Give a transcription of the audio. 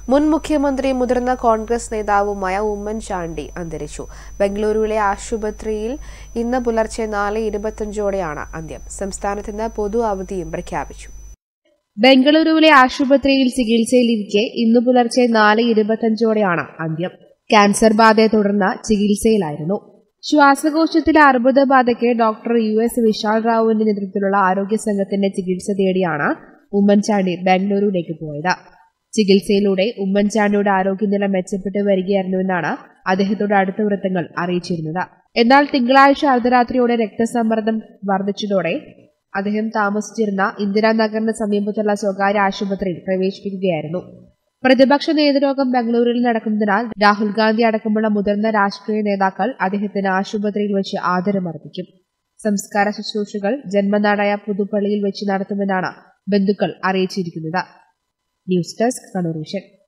മുൻ മുഖ്യമന്ത്രി മുതിർന്ന കോൺഗ്രസ് നേതാവുമായ ഉമ്മൻചാണ്ടി അന്തരിച്ചു ബംഗളൂരുവിലെ ആശുപത്രിയിൽ ഇന്ന് പുലർച്ചെ നാല് ഇരുപത്തഞ്ചോടെയാണ് അന്ത്യം സംസ്ഥാനത്ത് ഇന്ന് പൊതു അവധിയും പ്രഖ്യാപിച്ചു ബംഗളൂരുവിലെ ആശുപത്രിയിൽ ചികിത്സയിലിരിക്കെ ഇന്നു പുലർച്ചെ നാല് ഇരുപത്തഞ്ചോടെയാണ് അന്ത്യം ക്യാൻസർ ബാധയെ തുടർന്ന് ചികിത്സയിലായിരുന്നു ശ്വാസകോശത്തിലെ അർബുദ ബാധയ്ക്ക് ഡോക്ടർ യു എസ് വിശാൽ റാവുവിന്റെ നേതൃത്വത്തിലുള്ള ആരോഗ്യ സംഘത്തിന്റെ ചികിത്സ തേടിയാണ് ഉമ്മൻചാണ്ടി ബാംഗ്ലൂരുവിലേക്ക് പോയത് ചികിത്സയിലൂടെ ഉമ്മൻചാണ്ടിയുടെ ആരോഗ്യനില മെച്ചപ്പെട്ടു വരികയായിരുന്നുവെന്നാണ് അദ്ദേഹത്തോട് അടുത്ത വൃത്തങ്ങൾ അറിയിച്ചിരുന്നത് എന്നാൽ തിങ്കളാഴ്ച അർദ്ധരാത്രിയോടെ രക്തസമ്മർദ്ദം വർദ്ധിച്ചതോടെ അദ്ദേഹം താമസിച്ചിരുന്ന ഇന്ദിരാനഗറിന് സമീപത്തുള്ള സ്വകാര്യ ആശുപത്രിയിൽ പ്രവേശിപ്പിക്കുകയായിരുന്നു പ്രതിപക്ഷ നേതൃയോഗം ബംഗളൂരുവിൽ നടക്കുന്നതിനാൽ രാഹുൽ ഗാന്ധി അടക്കമുള്ള മുതിർന്ന രാഷ്ട്രീയ നേതാക്കൾ അദ്ദേഹത്തിന് ആശുപത്രിയിൽ വെച്ച് ആദരമർപ്പിക്കും സംസ്കാര ശുശ്രൂഷകൾ ജന്മനാടായ പുതുപ്പള്ളിയിൽ വെച്ച് നടത്തുമെന്നാണ് ബന്ധുക്കൾ അറിയിച്ചിരിക്കുന്നത് ന്യൂസ് ഡെസ്ക് കണ്ണൂർ വിഷൻ